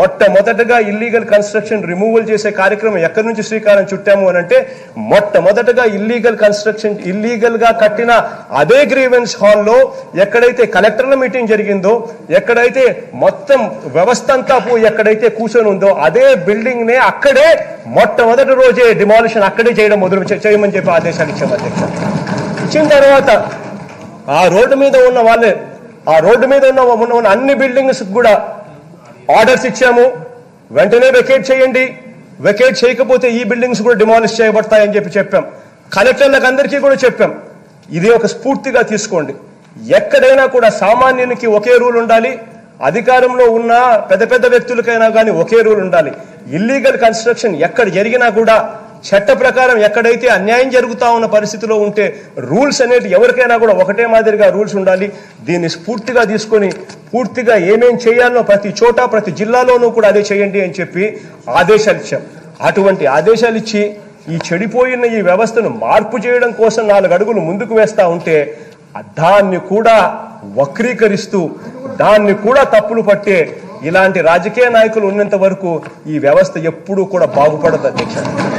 మొట్టమొదటగా illegal construction removal చేసే కార్యక్రమం ఎక్కడి నుంచి శ్రీకారం చుట్టాము అని అంటే మొట్టమొదటగా ఇల్లీగల్ కన్స్ట్రక్షన్ ఇల్లీగల్ గా కట్టిన అదే గ్రీవెన్స్ హాల్లో ఎక్కడైతే కలెక్టర్ల మీటింగ్ జరిగిందో ఎక్కడైతే మొత్తం వ్యవస్థ అంతా పో- ఎక్కడైతే కూర్చొని ఉందో అదే బిల్డింగ్ నే అక్కడే మొట్టమొదటి రోజే డిమాలిషన్ అక్కడే చేయడం మొదలు చే- చేయమని చెప్పి ఆదేశాలు ఇచ్చాము అధ్యక్ష ఇచ్చిన తర్వాత ఆ రోడ్డు మీద ఉన్న వాళ్ళే ఆ రోడ్డు మీద ఉన్న ఉన్న ఉన్న అన్ని బిల్డింగ్స్ కూడా ఆర్డర్స్ ఇచ్చాము వెంటనే వెకేట్ చేయండి వెకేట్ చేయకపోతే ఈ బిల్డింగ్స్ కూడా డిమాలిష్ చేయబడతాయని చెప్పి చెప్పాం కలెక్టర్లకు అందరికీ కూడా చెప్పాం ఇది ఒక స్ఫూర్తిగా తీసుకోండి ఎక్కడైనా కూడా సామాన్యునికి ఒకే రూల్ ఉండాలి అధికారంలో ఉన్న పెద్ద పెద్ద వ్యక్తులకైనా కానీ ఒకే రూల్ ఉండాలి ఇల్లీగల్ కన్స్ట్రక్షన్ ఎక్కడ జరిగినా కూడా చట్ట ప్రకారం ఎక్కడైతే అన్యాయం జరుగుతా ఉన్న పరిస్థితిలో ఉంటే రూల్స్ అనేది ఎవరికైనా కూడా ఒకటే మాదిరిగా రూల్స్ ఉండాలి దీన్ని స్ఫూర్తిగా తీసుకొని పూర్తిగా ఏమేం చేయాలో ప్రతి చోట ప్రతి జిల్లాలోనూ కూడా అదే చేయండి అని చెప్పి ఆదేశాలు ఇచ్చాం అటువంటి ఆదేశాలు ఇచ్చి ఈ చెడిపోయిన ఈ వ్యవస్థను మార్పు చేయడం కోసం నాలుగు అడుగులు ముందుకు వేస్తా ఉంటే దాన్ని కూడా వక్రీకరిస్తూ దాన్ని కూడా తప్పులు పట్టే ఇలాంటి రాజకీయ నాయకులు ఉన్నంత వరకు ఈ వ్యవస్థ ఎప్పుడూ కూడా బాగుపడదు అధ్యక్ష